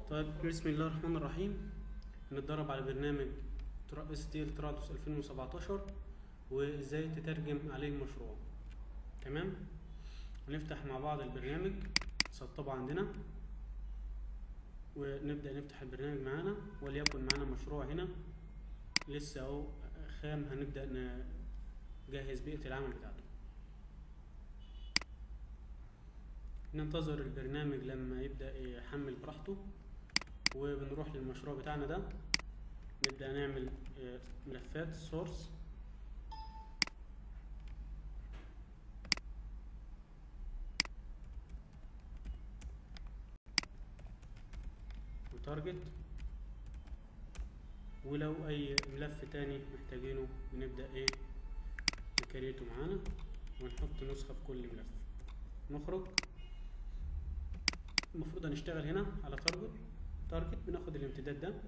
طيب بسم الله الرحمن الرحيم هنتدرب على برنامج اس تي ال ترادوس 2017 وازاي تترجم عليه المشروع تمام هنفتح مع بعض البرنامج نسطبه عندنا ونبدأ نفتح البرنامج معانا وليكن معانا مشروع هنا لسه اهو خام هنبدأ نجهز بيئة العمل بتاعته ننتظر البرنامج لما يبدأ يحمل براحته وبنروح للمشروع بتاعنا ده نبدأ نعمل ملفات سورس وتارجت ولو اي ملف تاني محتاجينه بنبدأ ايه نكريته معانا ونحط نسخة في كل ملف نخرج المفروض هنشتغل هنا على تارجت تارجت بناخد الامتداد ده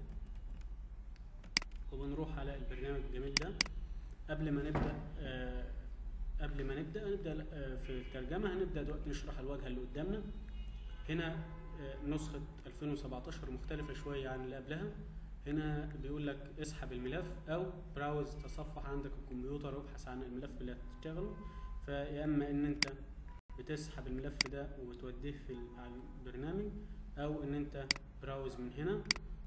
وبنروح على البرنامج الجميل ده قبل ما نبدأ آه قبل ما نبدأ نبدأ آه في الترجمة هنبدأ دلوقتي نشرح الواجهة اللي قدامنا هنا آه نسخة 2017 مختلفة شوية عن اللي قبلها هنا بيقول لك اسحب الملف او براوز تصفح عندك الكمبيوتر وابحث عن الملف اللي هتشتغله فيا اما ان انت بتسحب الملف ده وتوديه في على البرنامج او ان انت براوز من هنا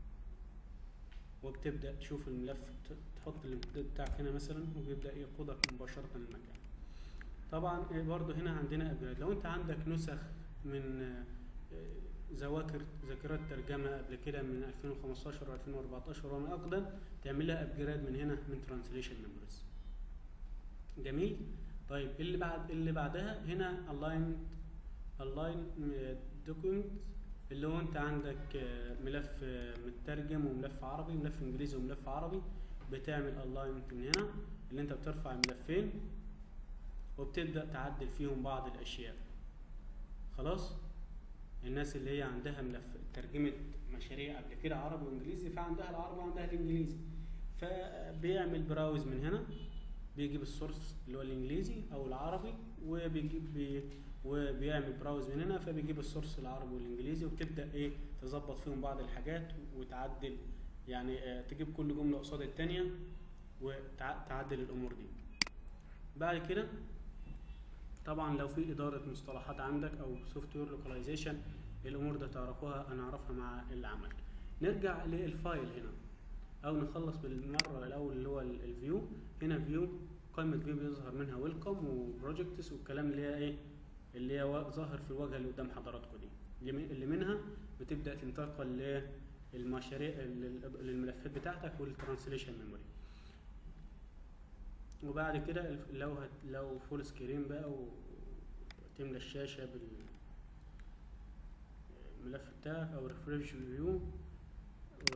وبتبدا تشوف الملف تحط الامتداد بتاعك هنا مثلا وبيبدا يقودك مباشره للمكان طبعا برضو هنا عندنا ابجريد لو انت عندك نسخ من ذواكر ذاكرات ترجمه قبل كده من 2015 و2014 وما اقدم تعمل لها ابجريد من هنا من ترانسليشن ميموريز جميل طيب اللي بعد اللي بعدها هنا الاين الاين دوكيمنت اللي هو انت عندك ملف مترجم وملف عربي ملف انجليزي وملف عربي بتعمل الاينمنت من هنا اللي انت بترفع الملفين وبتبدا تعدل فيهم بعض الاشياء خلاص الناس اللي هي عندها ملف ترجمه مشاريع قبل كده عربي وانجليزي فعندها العربي وعندها الانجليزي فبيعمل براوز من هنا بيجيب السورس اللي هو الانجليزي او العربي وبيجيب بي وبيعمل براوز من هنا فبيجيب السورس العربي والانجليزي وبتبدا ايه تظبط فيهم بعض الحاجات وتعدل يعني آه تجيب كل جمله قصاد الثانيه وتعدل الامور دي بعد كده طبعا لو في اداره مصطلحات عندك او سوفت وير لوكاليزيشن الامور ده تعرفوها انا اعرفها مع العمل نرجع للفايل هنا او نخلص بالمره الاول اللي هو الفيو هنا فيو قائمه فيو بيظهر منها ويلكم وبروجكتس والكلام اللي هي ايه اللي هي ظاهر في الواجهه اللي قدام حضراتكم دي اللي منها بتبدا تنتقل للمشاريع للملفات بتاعتك والترانسليشن ميموري وبعد كده لو هت لو فول سكرين بقى وتملى الشاشه بالملف بتاعك او ريفرش فيو و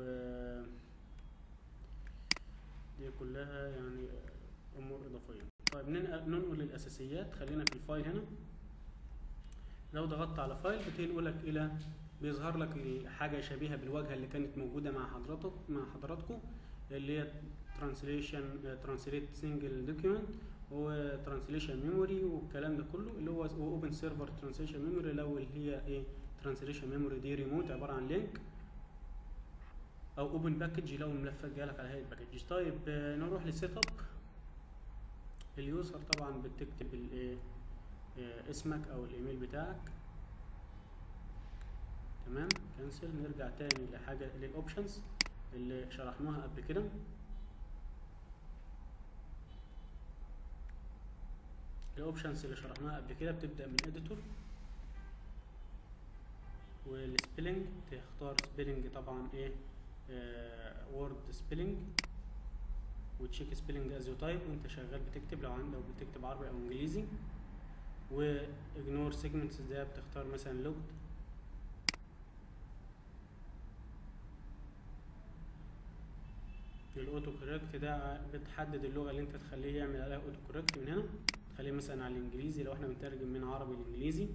دي كلها يعني امور اضافيه طيب ننقل للاساسيات خلينا في الفايل هنا لو ضغطت على فايل بتنقلك الى بيظهر لك حاجه شبيهه بالواجهه اللي كانت موجوده مع حضرتك مع حضراتكم اللي هي ترانسليشن ترانسليت سنجل دوكيمنت وترانسليشن ميموري والكلام ده كله اللي هو اوبن سيرفر ترانسليشن ميموري لو اللي هي ايه ترانسليشن ميموري دي ريموت عباره عن لينك او اوبن باكج لو الملفات جالك على هيئه باكج طيب نروح للسيت اب اليوزر طبعا بتكتب الايه اسمك او الايميل بتاعك تمام كنسل نرجع تاني لحاجه للاوبشنز اللي شرحناها قبل كده الاوبشنز اللي شرحناها قبل كده بتبدا من اديتور والسبيلنج تختار سبيلنج طبعا ايه وورد سبيلنج وتشيك سبيلنج از يو تايب وانت شغال بتكتب لو عندك بتكتب عربي او انجليزي واجنور سيجمنتس ده بتختار مثلا لوجد الاوتو كوركت ده بتحدد اللغه اللي انت تخليه يعمل عليها اوتو كوركت من هنا تخليه مثلا على الانجليزي لو احنا بنترجم من عربي لانجليزي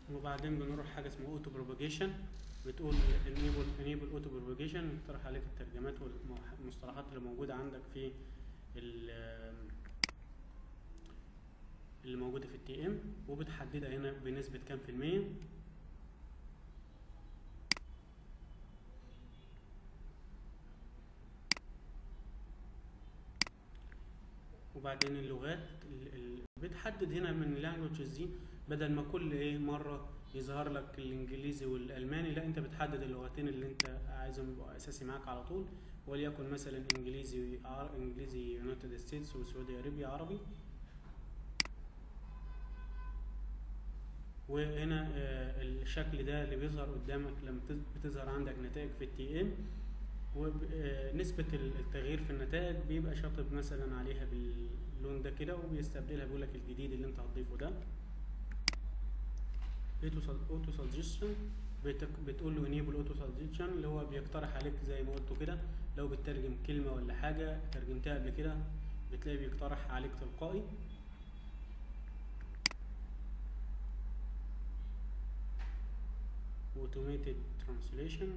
وبعدين بنروح حاجه اسمها اوتو بروباجيشن بتقول انيبل انيبل اوتو بروباجيشن يقترح عليك الترجمات والمصطلحات اللي موجوده عندك في ال- اللي موجوده في التي ام وبتحددها هنا بنسبه كام في الميه وبعدين اللغات ال- ال- بتحدد هنا من اللانجوجز دي بدل ما كل ايه مره يظهر لك الانجليزي والالماني لا انت بتحدد اللغتين اللي انت عايزهم يبقوا اساسي معاك على طول وليكن مثلا انجليزي عر- انجليزي يونايتد ستيتس وسعودي ارابيا عربي وهنا آه، الشكل ده اللي بيظهر قدامك لما بتز- بتظهر عندك نتائج في التي ام ونسبة التغيير في النتائج بيبقى شاطب مثلا عليها باللون ده كده وبيستبدلها بيقول لك الجديد اللي انت هتضيفه ده اوتو سجستشن بتقول له انيبل اوتو سجستشن اللي هو بيقترح عليك زي ما قلته كده لو بتترجم كلمة ولا حاجة ترجمتها قبل كده بتلاقي بيقترح عليك تلقائي automated translation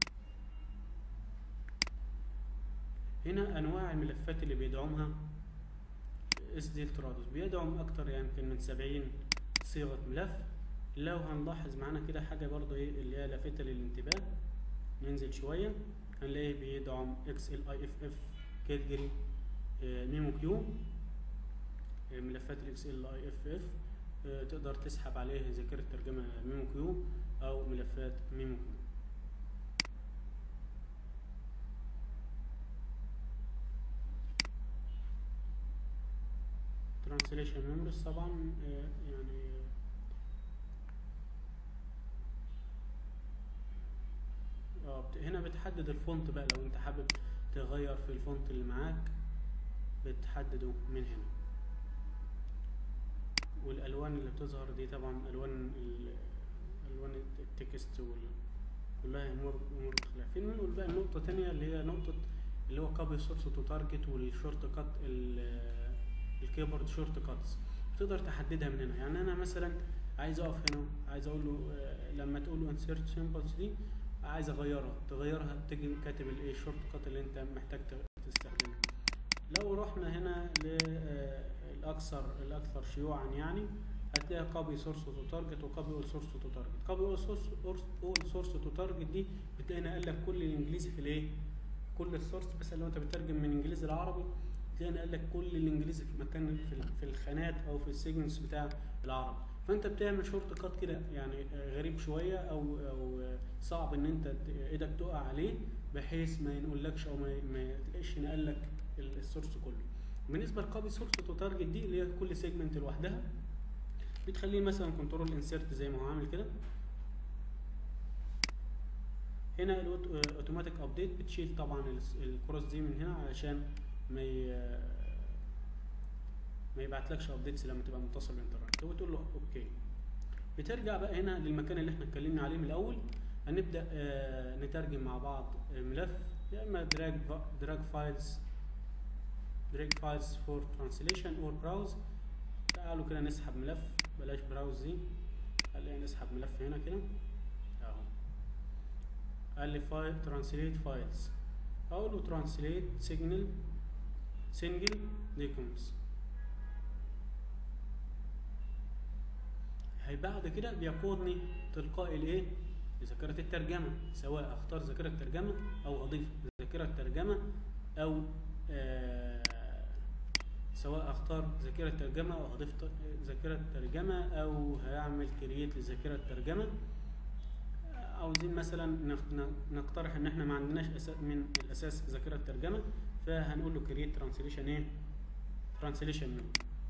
هنا انواع الملفات اللي بيدعمها اس دي ترادوس بيدعم اكتر يعني يمكن من 70 صيغه ملف لو هنلاحظ معانا كده حاجه برضو ايه اللي هي لافته للانتباه ننزل شويه هنلاقيه بيدعم اكس ال اي اف اف كاتجري ميمو كيو آه، ملفات الاكس ال اي اف اف تقدر تسحب عليه ذاكره ترجمه ميمو كيو او ملفات ميمو كيو ترانسليشن ميموريز طبعا آه، يعني اه بت- هنا بتحدد الفونت بقى لو انت حابب تغير في الفونت اللي معاك بتحدده من هنا والالوان اللي بتظهر دي طبعا الوان ال- الوان التكست وال كلها امور امور مختلفه في نقول بقى النقطه تانية اللي هي نقطه اللي هو كوبي سورس تو تارجت والشورت كات الكيبورد شورت كاتس تقدر تحددها من هنا يعني انا مثلا عايز اقف هنا عايز اقول له آه، لما تقول له انسيرت سيمبلز دي عايز اغيرها تغيرها تيجي كاتب الايه الشورت كات اللي انت محتاج ت- تستخدمه لو رحنا هنا للاكثر الاكثر شيوعا يعني هتلاقي كوبي سورس تو تارجت وكوبي اول سورس تو تارجت كوبي اول سورس اول سورس تو تارجت دي بتلاقي نقل لك كل الانجليزي في الايه كل السورس بس لو انت بتترجم من انجليزي لعربي تلاقي نقل لك كل الانجليزي في مكان في, ال- في الخانات او في السيجمنتس بتاع العربي فانت بتعمل شورت كات كده يعني آه، غريب شويه او او آه، صعب ان انت ت- ايدك تقع عليه بحيث ما ينقلكش او ما ما تلاقيش نقل لك ال- السورس كله بالنسبه لكوبي سورس تو تارجت دي اللي هي كل سيجمنت لوحدها بتخليه مثلا كنترول انسيرت زي ما هو عامل كده هنا الاوتوماتيك ابديت بتشيل طبعا الس- الكروس دي من هنا علشان ما ي... ما يبعتلكش ابديتس لما تبقى متصل بالانترنت وتقول له اوكي بترجع بقى هنا للمكان اللي احنا اتكلمنا عليه من الاول هنبدا آه، نترجم مع بعض آه، ملف يا اما دراج دراج فايلز دراج فايلز فور ترانسليشن اور براوز تعالوا كده نسحب ملف بلاش براوز دي خلينا نسحب ملف هنا كده اهو قال لي فايل ترانسليت فايلز اقول له ترانسليت سيجنال سنجل ديكومز هي بعد كده بيقودني تلقائي لايه لذاكرة الترجمة سواء اختار ذاكرة ترجمة او اضيف ذاكرة ترجمة او آه سواء اختار ذاكرة ترجمة او هضيف ت- ذاكرة ترجمة او هعمل كرييت لذاكرة ترجمة عاوزين مثلا نق- ن- نقترح ان احنا ما عندناش أسا- من الاساس ذاكرة ترجمة فهنقول له كرييت ترانسليشن ايه ترانسليشن ميموري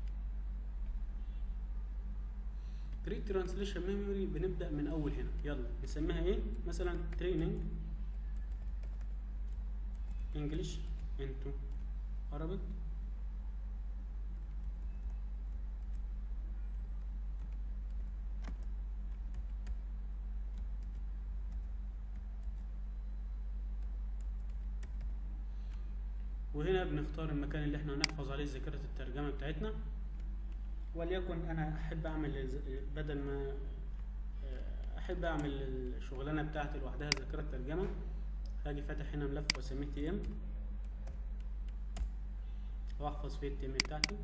كرييت ترانسليشن ميموري بنبدا من اول هنا يلا نسميها ايه مثلا تريننج انجلش انتو Arabic وهنا بنختار المكان اللي احنا هنحفظ عليه ذاكرة الترجمة بتاعتنا وليكن انا احب اعمل ز- بدل ما احب اعمل الشغلانه بتاعتي لوحدها ذاكره ترجمه هاجي فاتح هنا ملف واسميه تي ام واحفظ فيه التي ام بتاعتي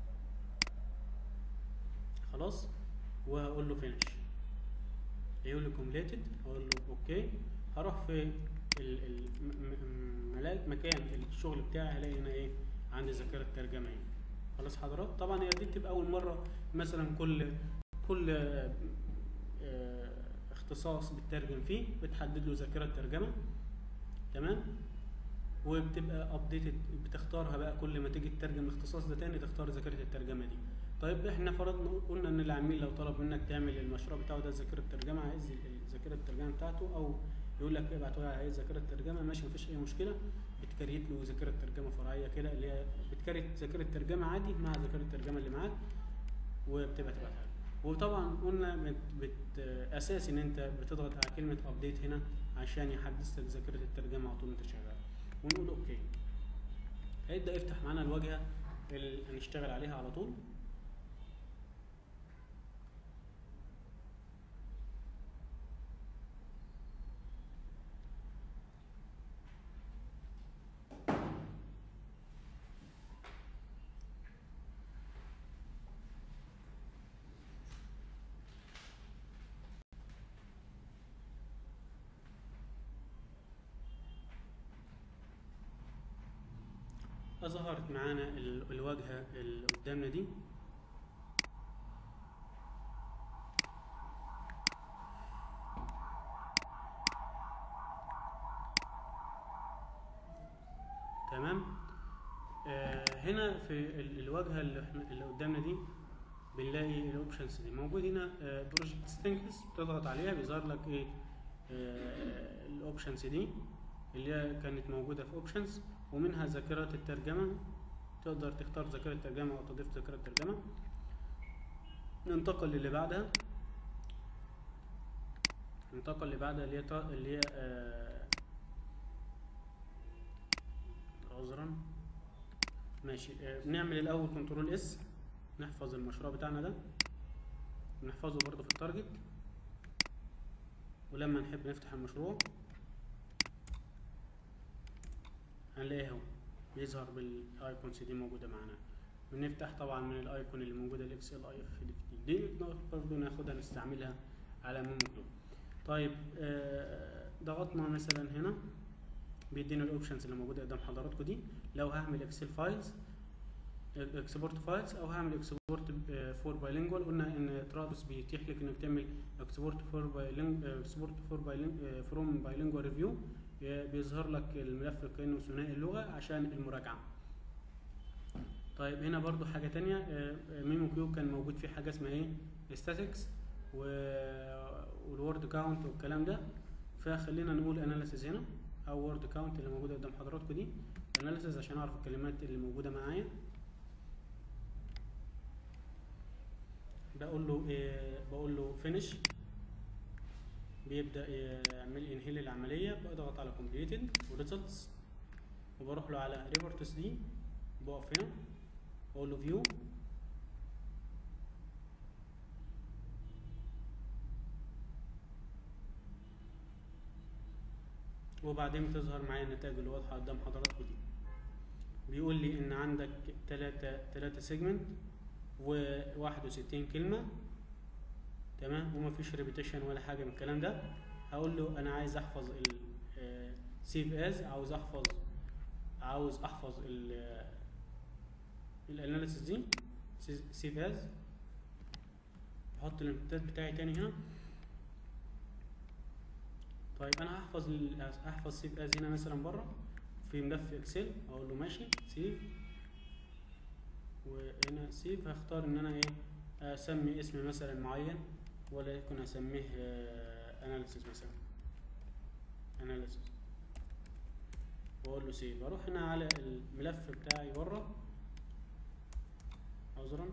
خلاص وهقول له فينش يقول لي كومبليتد اقول له اوكي هروح في ال- ال- م- م- ملا- مكان الشغل بتاعي هلاقي هنا ايه عندي ذاكره ترجمه ايه خلاص حضرات طبعا هي دي بتبقى اول مره مثلا كل كل آه، آه، اختصاص بتترجم فيه بتحدد له ذاكره ترجمه تمام وبتبقى ابديتد بتختارها بقى كل ما تيجي تترجم الاختصاص ده تاني تختار ذاكره الترجمه دي طيب احنا فرضنا قلنا ان العميل لو طلب منك تعمل المشروع بتاعه ده ذاكره ترجمه عايز ال- ذاكره الترجمه بتاعته او يقول لك ابعتوا لي عايز ذاكره ترجمه ماشي مفيش اي مشكله بتكريت له ذاكره ترجمه فرعيه كده اللي هي بتكريت ذاكره ترجمه عادي مع ذاكره الترجمه اللي معاك وبتبقى تبعتها له وطبعا قلنا بت بت اساسي ان انت بتضغط على كلمه ابديت هنا عشان يحدث لك ذاكره الترجمه على طول انت شغال ونقول اوكي هيبدا يفتح معانا الواجهه اللي هنشتغل عليها على طول ظهرت معانا ال- الواجهه اللي قدامنا دي تمام آه هنا في ال- الواجهه اللي احنا اللي قدامنا دي بنلاقي الاوبشنز دي موجود هنا بروجكت ستينكس بتضغط عليها بيظهر لك ايه آه الاوبشنز دي اللي هي كانت موجوده في اوبشنز ومنها ذاكره الترجمه تقدر تختار ذاكره ترجمه او تضيف ذاكره ترجمه ننتقل للي بعدها ننتقل اللي بعدها اللي هي تا- اللي هي آه، عذرا ماشي آه، بنعمل الاول كنترول اس نحفظ المشروع بتاعنا ده نحفظه برضه في التارجت ولما نحب نفتح المشروع هنلاقيه اهو بيظهر بالايكونز دي موجوده معانا بنفتح طبعا من الايكون اللي موجوده الاكس ال اي اف دي برضه ناخدها نستعملها على ميمو كلوب طيب آه، ضغطنا مثلا هنا بيدينا الاوبشنز اللي موجوده قدام حضراتكم دي لو هعمل اكسل فايلز اكسبورت فايلز او هعمل اكسبورت فور بايلينجوال قلنا ان ترابس بيتيح لك انك تعمل اكسبورت فور بايلينجوال اكسبورت فور فروم بايلينجوال ريفيو بيظهر لك الملف كانه ثنائي اللغه عشان المراجعه طيب هنا برضو حاجه تانية آه، آه، ميمو كيوب كان موجود فيه حاجه اسمها ايه statistics و والورد كاونت والكلام ده فخلينا نقول اناليسيز هنا او وورد كاونت اللي موجوده قدام حضراتكم دي اناليسيز عشان اعرف الكلمات اللي موجوده معايا بقول له إيه بقول له فينش بيبدا يعمل انهيل العمليه بضغط على كومبليتد وريزلتس وبروح له على ريبورتس دي بقف هنا اقول له فيو وبعدين بتظهر معايا النتائج اللي واضحه قدام حضراتكم دي بيقول لي ان عندك تلاتة تلاتة سيجمنت و61 كلمه تمام ومفيش ريبيتيشن ولا حاجه من الكلام ده هقول له انا عايز احفظ ال سيف از عاوز احفظ عاوز احفظ ال الاناليسيس دي سيف از احط الامتداد بتاعي تاني هنا طيب انا هحفظ ال- هحفظ سيف از هنا مثلا بره في ملف اكسل اقول له ماشي سيف وهنا سيف هختار ان انا ايه اسمي اسم مثلا معين ولا يكون اسميه اناليسيس مثلا اناليسيس واقول له سيف اروح هنا على الملف بتاعي بره عذرا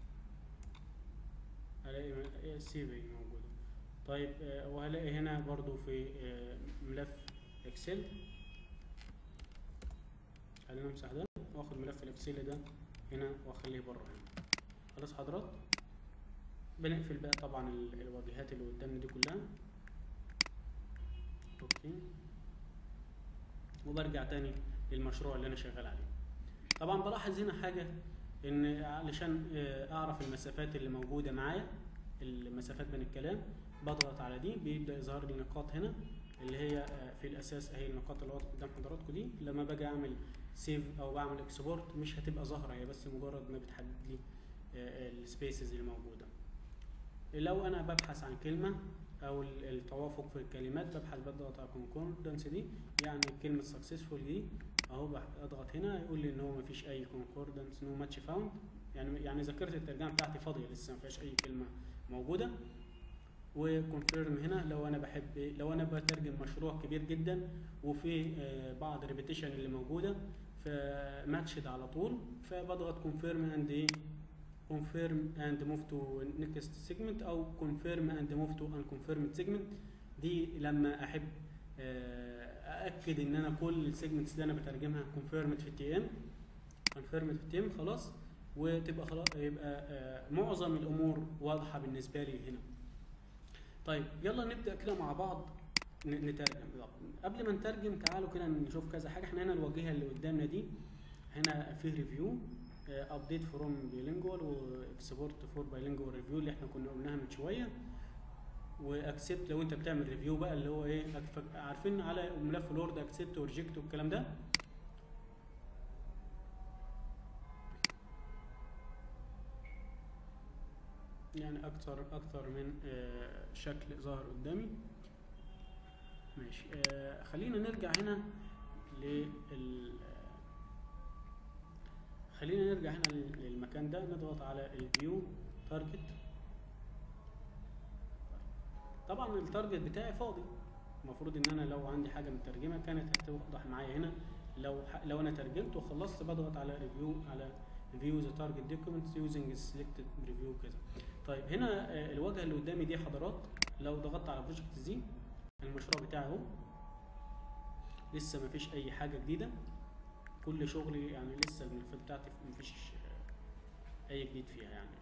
الاقي السيف اهي موجوده طيب آه، وهلاقي هنا برضو في آه، ملف اكسل خلينا امسح ده واخد ملف الاكسل ده هنا واخليه بره هنا خلاص حضرات بنقفل بقى طبعا ال- الواجهات اللي قدامنا دي كلها اوكي وبرجع تاني للمشروع اللي انا شغال عليه طبعا بلاحظ هنا حاجه ان علشان آه، اعرف المسافات اللي موجوده معايا المسافات بين الكلام بضغط على دي بيبدا يظهر لي نقاط هنا اللي هي آه، في الاساس اهي النقاط اللي واضحه قدام حضراتكم دي لما باجي اعمل سيف او بعمل اكسبورت مش هتبقى ظاهره هي بس مجرد ما بتحدد لي السبيسز اللي موجوده لو انا ببحث عن كلمه او ال- التوافق في الكلمات ببحث بضغط على concordance دي يعني كلمه successful دي اهو بح- اضغط هنا يقول لي ان هو مفيش اي concordance no match found يعني يعني ذاكره الترجمه بتاعتي فاضيه لسه ما فيهاش اي كلمه موجوده وكونفيرم هنا لو انا بحب لو انا بترجم مشروع كبير جدا وفي آه، بعض ريبيتيشن اللي موجوده فماتشد على طول فبضغط كونفيرم اند ايه confirm and move to next segment او confirm and move to unconfirmed segment دي لما احب آه، ااكد ان انا كل السيجمنتس اللي انا بترجمها confirmed في التي ام confirmed في التي ام خلاص وتبقى خلاص يبقى آه، معظم الامور واضحه بالنسبه لي هنا طيب يلا نبدا كده مع بعض ن- نترجم يلا. قبل ما نترجم تعالوا كده نشوف كذا حاجه احنا هنا الواجهه اللي قدامنا دي هنا فيه ريفيو ابديت فروم بيلينجوال واكسبورت فور بايلينجوال ريفيو اللي احنا كنا قلناها من شويه واكسبت لو انت بتعمل ريفيو بقى اللي هو ايه أكف- عارفين على ملف الوورد اكسبت وريجكت والكلام ده يعني اكتر اكتر من آه، شكل ظاهر قدامي ماشي آه، خلينا نرجع هنا لل خلينا نرجع هنا لل- للمكان ده نضغط على الفيو تارجت طبعا التارجت بتاعي فاضي المفروض ان انا لو عندي حاجه مترجمه كانت هتوضح معايا هنا لو ح- لو انا ترجمت وخلصت بضغط على ريفيو على ريفيو ذا تارجت دوكيومنتس يوزنج سيلكتد ريفيو كده طيب هنا آه، الواجهه اللي قدامي دي حضرات لو ضغطت على بروجكت زي المشروع بتاعي اهو لسه مفيش اي حاجه جديده كل شغلي يعني لسه الملفات بتاعتي مفيش آه، اي جديد فيها يعني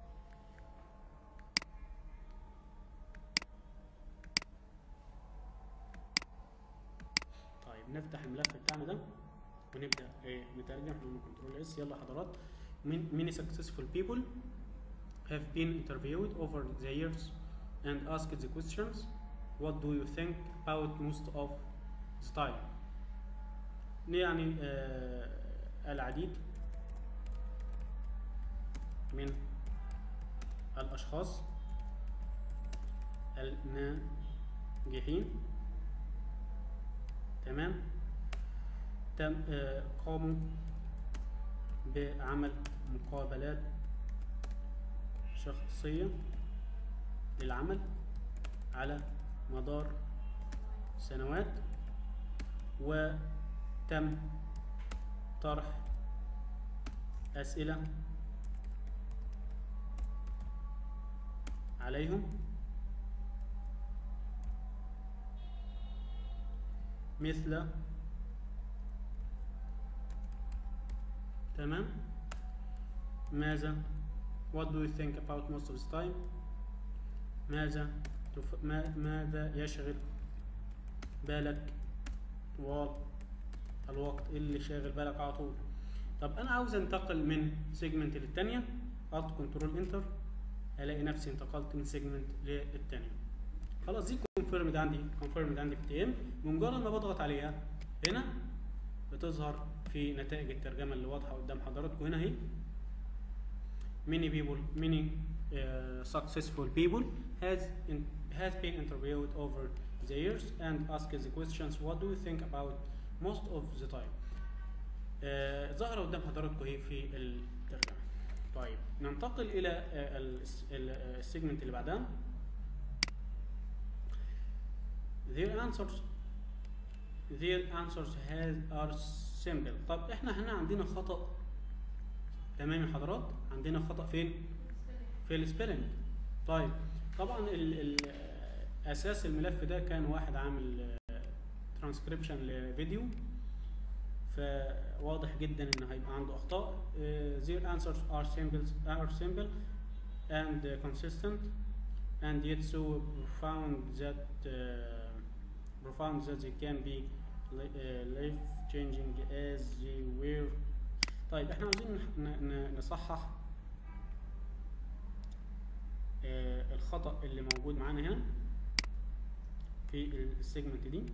طيب نفتح الملف بتاعنا ده ونبدا ايه نترجم من كنترول اس يلا حضرات من- many successful people have been interviewed over the years and asked the questions what do you think about most of the time يعني آه العديد من الأشخاص الناجحين تمام تم آه قاموا بعمل مقابلات شخصية للعمل على مدار سنوات وتم طرح أسئلة عليهم مثل تمام ماذا what do you think about most of the time ماذا تف... ما... ماذا يشغل بالك طوال الوقت اللي شاغل بالك على طول طب انا عاوز انتقل من سيجمنت للتانية الت كنترول انتر الاقي نفسي انتقلت من سيجمنت للتانية خلاص دي كونفيرمد عندي كونفيرمد عندي في تي ام بمجرد ما بضغط عليها هنا بتظهر في نتائج الترجمه اللي واضحه قدام حضراتكم هنا اهي many people many uh, successful people has in, has been interviewed over the years and asked the questions what do you think about most of the time آه، ظهر قدام حضراتكم اهي في الترجمه طيب ننتقل الى آه، الس- ال- آه، السيجمنت اللي بعدها their answers their answers has are simple طب احنا هنا عندنا خطأ تمام يا حضرات عندنا خطأ فين في السبيلنج طيب طبعا ال ال اساس الملف ده كان واحد عامل ترانسكريبشن لفيديو فواضح جدا ان هيبقى عنده اخطاء uh, their answers are simple are simple and uh, consistent and yet so profound that uh, profound that they can be li- uh, life changing as they were طيب احنا عاوزين ن- ن- نصحح آه، الخطأ اللي موجود معانا هنا في السيجمنت دي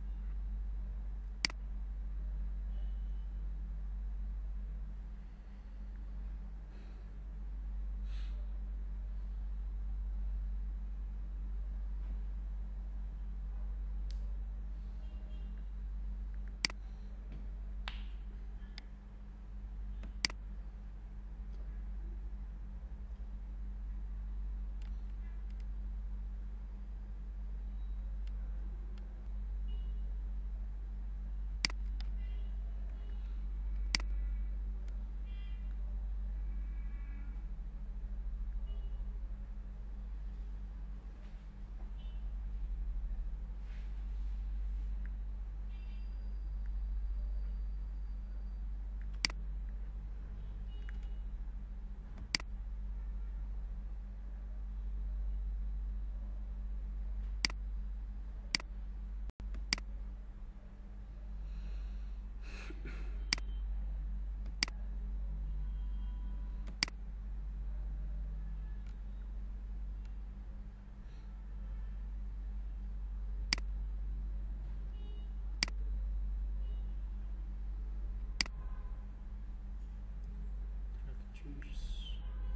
Track changes.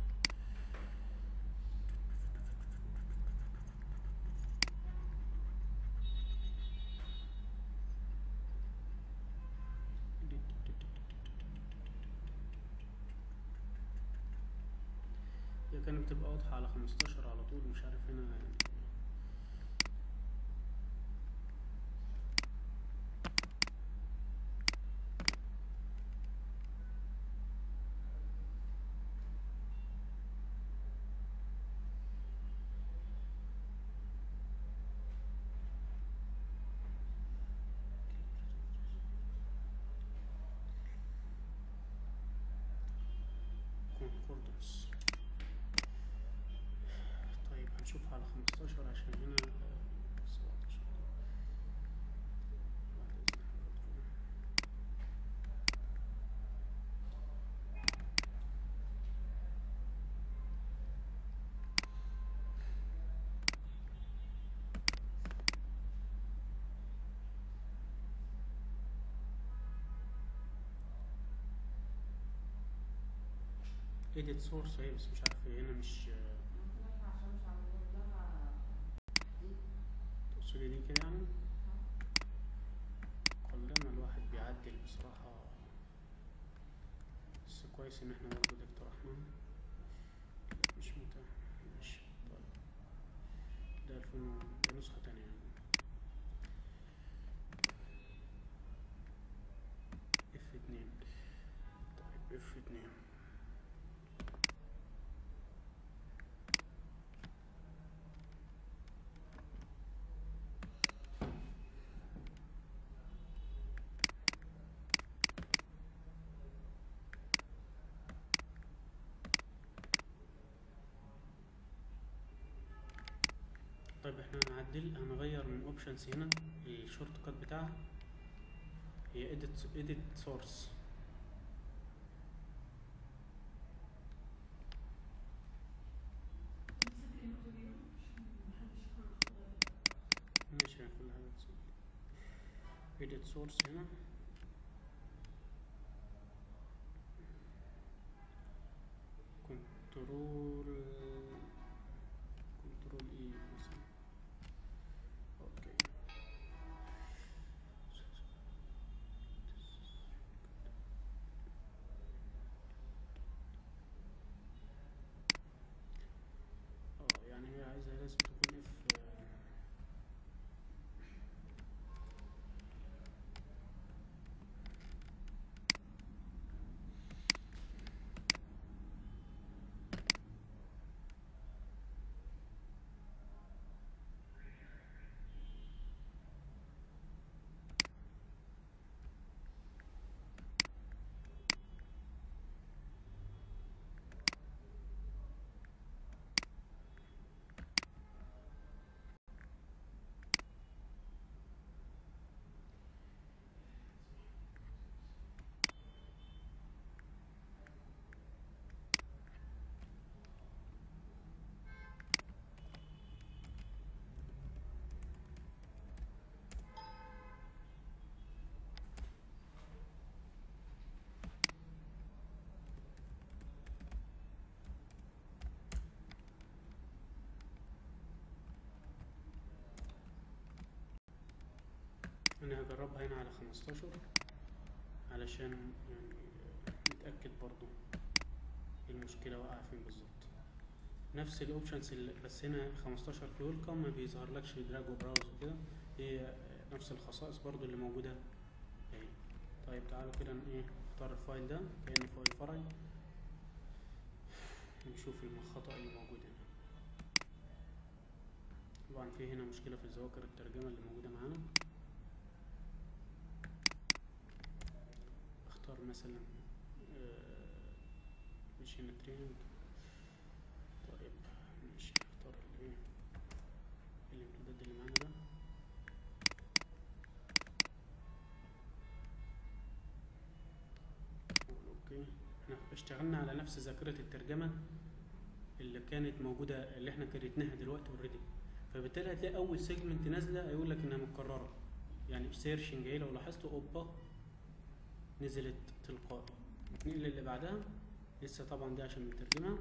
هي كانت بتبقى واضحة على 15 على طول مش عارف هنا يعني concordance طيب هنشوف على 15 عشان هنا آه، 17 بعد إذن حضراتكم. edit source اهي بس مش عارف هي هنا مش تقصدي دي كده يعني قلما الواحد بيعدل بصراحة بس كويس ان احنا برضه دكتور رحمن لا مش متاح ماشي طيب ده الفين ده نسخة تانية يعني اف اتنين طيب اف اتنين طيب احنا هنعدل هنغير من اوبشنز هنا الشورت كات بتاعها هي edit edit source ماشي كل حاجة تصير. edit source هنا كنترول كنترول اي مثلا اوكي اه يعني هي عايزة لازم تكون اف انا هجربها هنا على 15 علشان يعني نتأكد برضو المشكلة واقعة فين بالظبط نفس الاوبشنز اللي- بس هنا 15 في ويلكم ما بيظهرلكش دراج وبراوز وكده هي نفس الخصائص برضو اللي موجودة اهي طيب تعالوا كده ن- ايه نختار الفايل ده كأنه فايل فرعي نشوف الخطأ اللي موجود هنا طبعا في هنا مشكلة في ذواكر الترجمة اللي موجودة معانا اختار مثلا مش هنا تريننج طيب ماشي اختار الايه الامتداد اللي معانا ده نقول اوكي احنا اشتغلنا على نفس ذاكرة الترجمة اللي كانت موجودة اللي احنا كريتناها دلوقتي اوريدي فبالتالي هتلاقي اول سيجمنت نازله هيقول لك انها متكرره يعني سيرشنج اهي لو لاحظتوا اوبا نزلت تلقائي نقل اللي بعدها لسه طبعا دي عشان نترجمها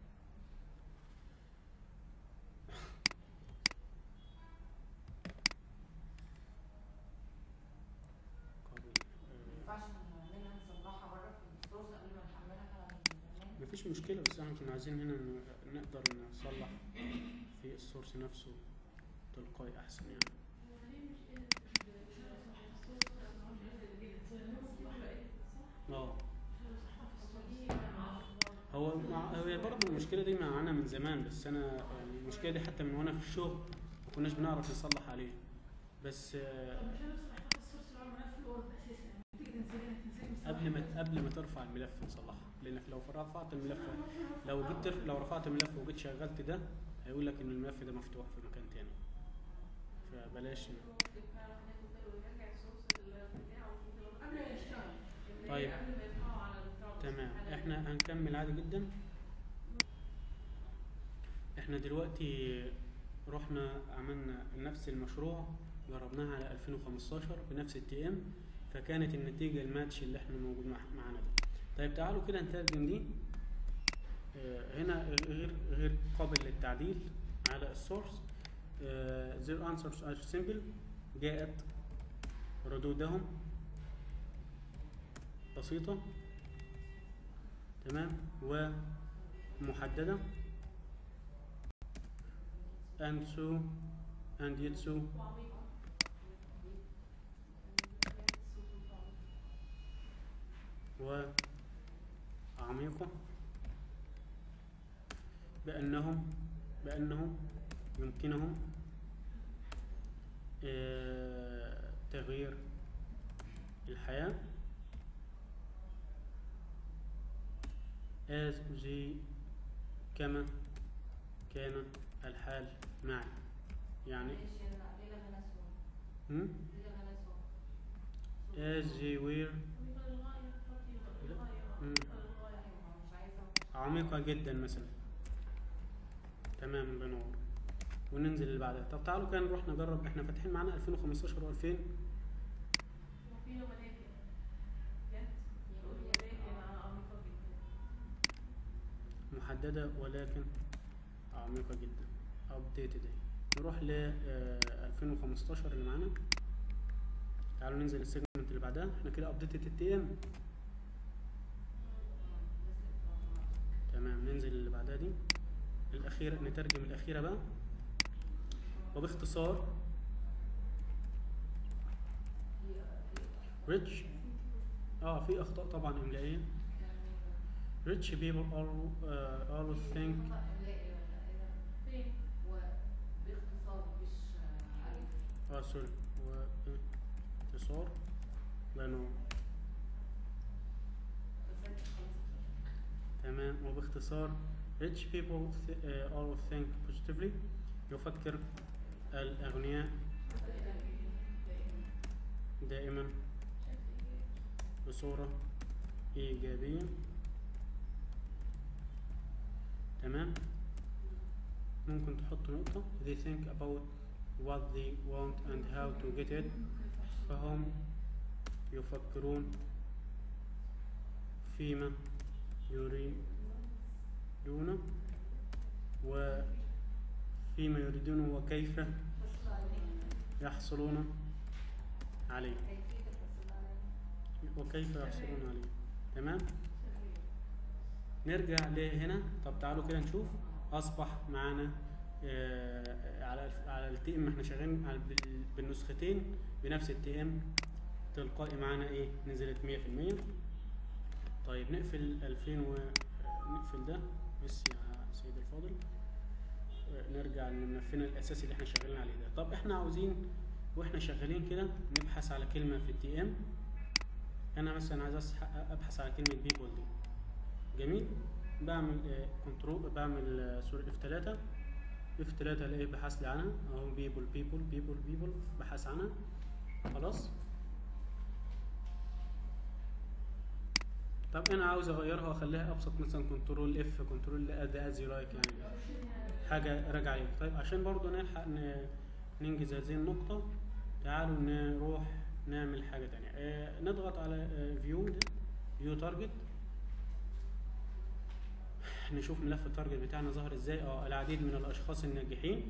قبل ما ينفعش نعملها نصلحها بره في السورس قبل ما نحملها من مفيش مشكلة بس احنا كنا عايزين هنا ن- نقدر نصلح في السورس نفسه تلقائي احسن يعني اه هو مع هي برضه المشكلة دي معانا من زمان بس انا يعني المشكلة دي حتى من وانا في الشغل ما كناش بنعرف نصلح عليه بس آه، قبل ما قبل ما ترفع الملف نصلحها لانك لو رفعت الملف لو جيت تر- لو رفعت الملف وجيت شغلت ده هيقول لك ان الملف ده مفتوح في مكان تاني فبلاش طيب. تمام احنا هنكمل عادي جدا احنا دلوقتي رحنا عملنا نفس المشروع جربناها على 2015 بنفس التي ام فكانت النتيجة الماتش اللي احنا موجود مع- معانا ده طيب تعالوا كده نترجم دي آه، هنا غير غير قابل للتعديل على السورس آه، their answers are simple جاءت ردودهم بسيطة تمام ومحددة and so and yet so وعميقة بأنهم بأنه يمكنهم آه، تغيير الحياة as they كما كان الحال معي يعني هم؟ as they were مم. عميقة جدا مثلا تمام بنور وننزل اللي بعدها طب تعالوا كده نروح نجرب احنا فاتحين معانا 2015 و2000 محددة ولكن عميقة جدا updated اهي نروح ل آه، 2015 اللي معانا تعالوا ننزل السيجمنت اللي بعدها احنا كده updated التي ام تمام ننزل اللي بعدها دي الأخيرة نترجم الأخيرة بقى وباختصار rich اه في أخطاء طبعا إملائية rich people all uh, always think باختصار مفيش ألف اه سوري واختصار لأنه تمام وباختصار rich people th uh, always think positively يفكر الأغنياء دائما بصورة إيجابية تمام ممكن تحط نقطة they think about what they want and how to get it فهم يفكرون فيما يريدون وفيما يريدون وكيف يحصلون عليه كيفية الحصول عليه وكيف يحصلون عليه تمام نرجع لهنا طب تعالوا كده نشوف اصبح معانا آه، على الف- على التي ام احنا شغالين على بال- بالنسختين بنفس التي ام تلقائي معانا ايه نزلت 100% طيب نقفل 2000 و نقفل ده بس يا سيد الفاضل آه، نرجع لملفنا الاساسي اللي احنا شغالين عليه ده طب احنا عاوزين واحنا شغالين كده نبحث على كلمه في التي ام انا مثلا عايز أسح- ابحث على كلمه بيبول دي جميل بعمل كنترول بعمل آه، سوري اف 3 اف 3 الاقي بحث لي عنها اهو بيبول بيبول بيبول بيبول بحث عنها خلاص طب انا عاوز اغيرها واخليها ابسط مثلا كنترول اف كنترول اد از لايك يعني حاجه راجعه عليك طيب عشان برضو نلحق ن- ننجز هذه النقطه تعالوا نروح نعمل حاجه تانية آه نضغط على فيو فيو تارجت نشوف ملف التارجت بتاعنا ظهر ازاي اه العديد من الاشخاص الناجحين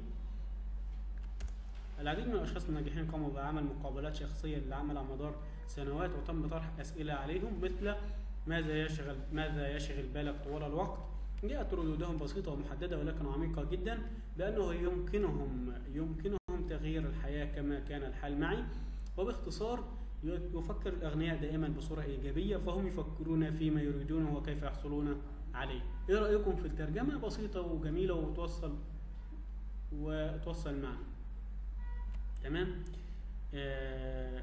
العديد من الاشخاص الناجحين قاموا بعمل مقابلات شخصيه للعمل على مدار سنوات وتم طرح اسئله عليهم مثل ماذا يشغل ماذا يشغل بالك طوال الوقت جاءت ردودهم بسيطه ومحدده ولكن عميقه جدا بانه يمكنهم يمكنهم تغيير الحياه كما كان الحال معي وباختصار يفكر الاغنياء دائما بصوره ايجابيه فهم يفكرون فيما يريدونه وكيف يحصلون عليه ايه رايكم في الترجمه بسيطه وجميله وتوصل وتوصل معنا تمام آه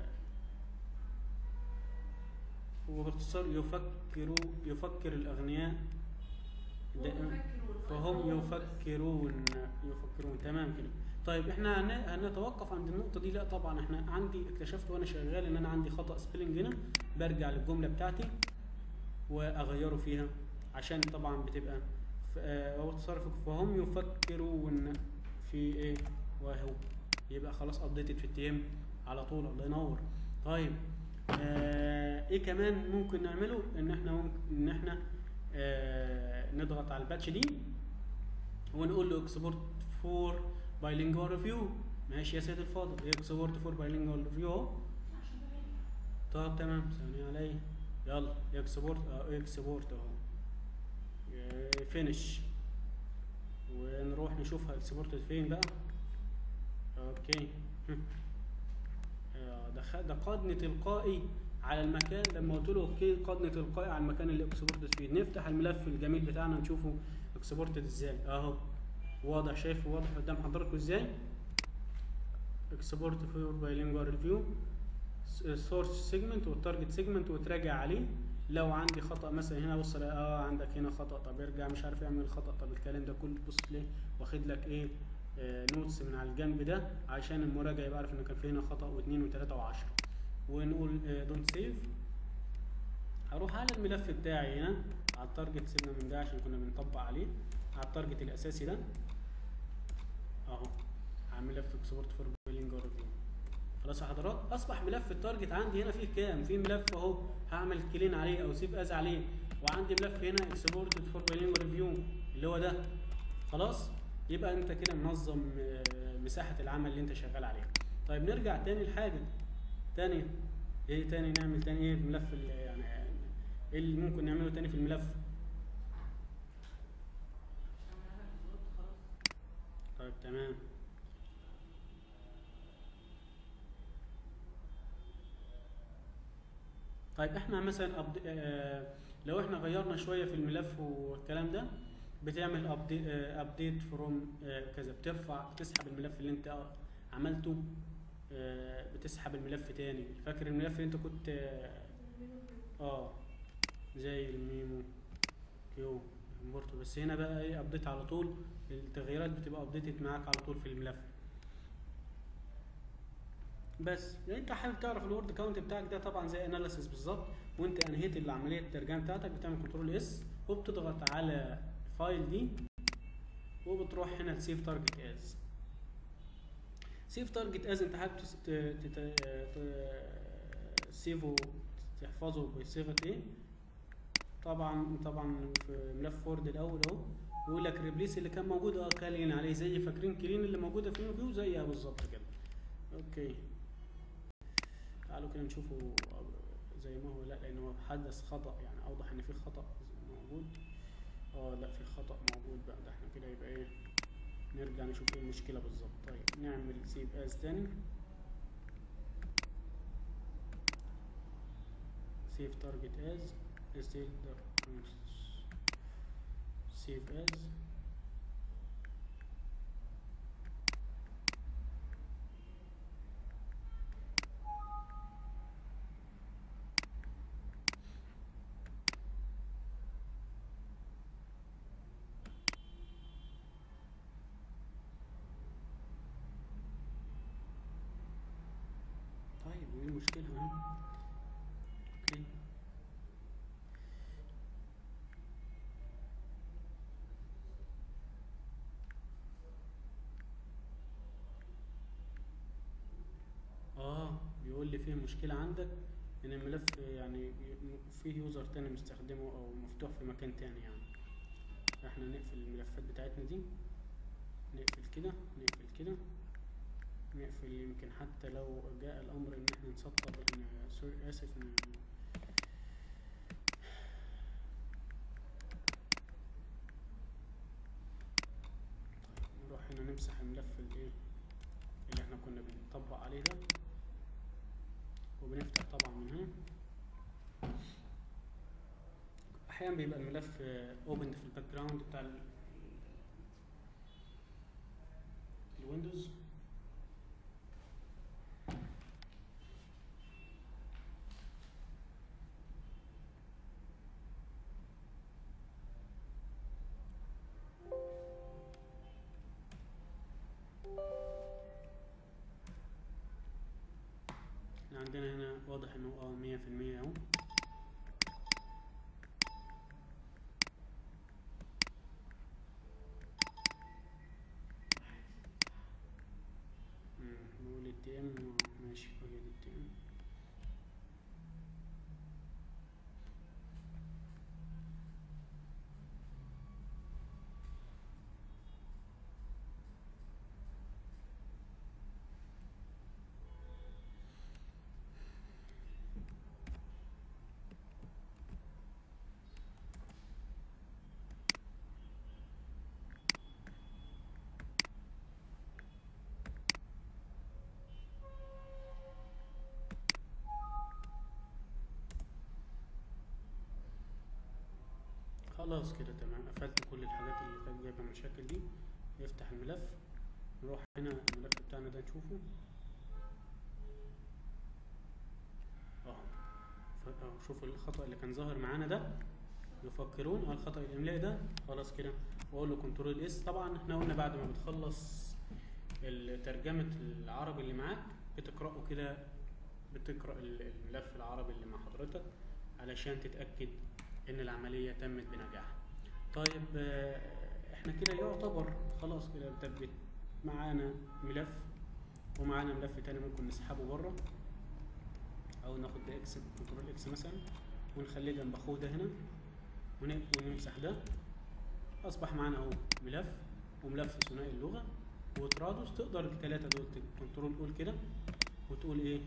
وباختصار يفكر يفكر الاغنياء دائما فهم يفكرون يفكرون تمام كده طيب احنا هن- هنتوقف عند النقطة دي لا طبعا احنا عندي اكتشفت وانا شغال ان انا عندي خطأ سبيلنج هنا برجع للجملة بتاعتي واغيره فيها عشان طبعا بتبقى ف- آه، هو تصرف فهم يفكرون في ايه وهو يبقى خلاص ابديتد في التي ام على طول الله ينور طيب آه ايه كمان ممكن نعمله ان احنا ممكن ان احنا آه نضغط على الباتش دي ونقول له اكسبورت فور بايلينجوال ريفيو ماشي يا سيد الفاضل اكسبورت فور بايلينجوال ريفيو اهو طب تمام ثانية عليا يلا اكسبورت اه اكسبورت اهو فينش ونروح نشوفها اكسبورتد فين بقى اوكي آه، ده خ- ده قادني تلقائي على المكان لما قلت له اوكي قادني تلقائي على المكان اللي اكسبورتد فيه نفتح الملف الجميل بتاعنا نشوفه اكسبورتد ازاي اهو واضح شايفه واضح قدام حضراتكم ازاي اكسبورت فور بايلينجوال ريفيو السورس سيجمنت والتارجت سيجمنت وتراجع عليه لو عندي خطا مثلا هنا بص ألاقي اه عندك هنا خطا طب ارجع مش عارف يعمل خطا طب الكلام ده كله بص ليه واخد لك ايه آه نوتس من على الجنب ده عشان المراجع يبقى عارف ان كان في هنا خطا واثنين وثلاثه وعشرة ونقول دونت سيف هروح على الملف بتاعي هنا على التارجت سيبنا من ده عشان كنا بنطبق عليه على التارجت الاساسي ده اهو على ملف اكسبورت فور بيلينج ريفيو خلاص يا حضرات اصبح ملف التارجت عندي هنا فيه كام في ملف اهو هعمل كلين عليه او سيف از عليه وعندي ملف هنا اكسبورت فور بيلينج ريفيو اللي هو ده خلاص يبقى انت كده منظم آه، مساحه العمل اللي انت شغال عليها طيب نرجع تاني لحاجه تاني ايه تاني نعمل تاني ايه الملف اللي يعني ايه اللي ممكن نعمله تاني في الملف طيب تمام طيب احنا مثلا أبد... آه لو احنا غيرنا شويه في الملف والكلام ده بتعمل ابديت ابديت فروم كذا بترفع بتسحب الملف اللي انت عملته آه بتسحب الملف تاني فاكر الملف اللي انت كنت اه, آه زي الميمو كيو امبورتو بس هنا بقى ايه ابديت على طول التغييرات بتبقى ابديتد معاك على طول في الملف بس يعني انت حابب تعرف الورد كاونت بتاعك ده طبعا زي اناليسيس بالظبط وانت انهيت العمليه الترجمه بتاعتك بتعمل كنترول اس وبتضغط على الفايل دي وبتروح هنا لسيف تارجت از سيف تارجت از انت حابب تس- ت- تت- ت- تسيفه تحفظه بصيغه ايه طبعا طبعا في ملف وورد الاول اهو بيقول لك ريبليس اللي كان موجود اه كالين عليه زي فاكرين كلين اللي موجوده في الفيو زيها بالظبط كده اوكي تعالوا كده نشوفه زي ما هو لا لان هو حدث خطأ يعني اوضح ان في خطأ موجود اه لا في خطأ موجود بقى ده احنا كده يبقى ايه نرجع نشوف ايه المشكلة بالظبط طيب نعمل سيف از تاني سيف تارجت از سيف سيف از طيب وايه المشكلة اهو اوكي اه بيقول لي فيه مشكلة عندك ان الملف يعني فيه يوزر تاني مستخدمه او مفتوح في مكان تاني يعني احنا نقفل الملفات بتاعتنا دي نقفل كده نقفل كده نقفل يمكن حتى لو جاء الامر ان احنا نسطب ان سوري اسف ان طيب نروح هنا نمسح الملف الايه اللي احنا كنا بنطبق عليه ده وبنفتح طبعا من هنا احيانا بيبقى الملف اوبند في الباك جراوند بتاع ال- الويندوز احنا عندنا هنا واضح انه اه مية في المية اهو مم، نقول التي ام ماشي قول التي ام خلاص كده تمام قفلت كل الحاجات اللي كانت جايبه مشاكل دي نفتح الملف نروح هنا الملف بتاعنا ده نشوفه اه ف- اه شوفوا الخطأ اللي كان ظاهر معانا ده يفكرون اه الخطأ الإملائي ده خلاص كده واقول له كنترول اس طبعا احنا قلنا بعد ما بتخلص ال- ترجمة العربي اللي معاك بتقرأه كده بتقرأ ال- الملف العربي اللي مع حضرتك علشان تتأكد ان العملية تمت بنجاح طيب آه، احنا كده يعتبر خلاص كده بتثبت معانا ملف ومعانا ملف تاني ممكن نسحبه بره او ناخد ده اكس كنترول اكس مثلا ونخليه جنب اخوه ده هنا ون- ونمسح ده اصبح معانا اهو ملف وملف ثنائي اللغه وترادوس تقدر الثلاثه دول ت- كنترول قول كده وتقول ايه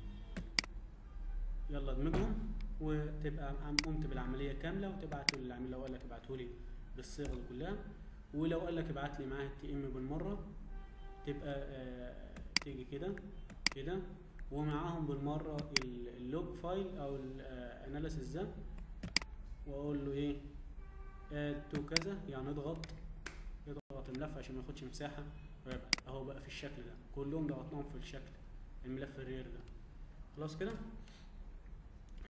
يلا ادمجهم وتبقى عم- قمت بالعمليه كامله وتبعته للعميل لو قال لك ابعته لي بالصيغه دي كلها ولو قال لك ابعت لي معاه التي ام بالمره تبقى آه تيجي كده كده ومعاهم بالمره ال- اللوج فايل او الاناليسيس ده واقول له ايه اد تو كذا يعني اضغط اضغط الملف عشان ما ياخدش مساحه ويبقى اهو بقى في الشكل ده كلهم ضغطناهم في الشكل الملف الرير ده خلاص كده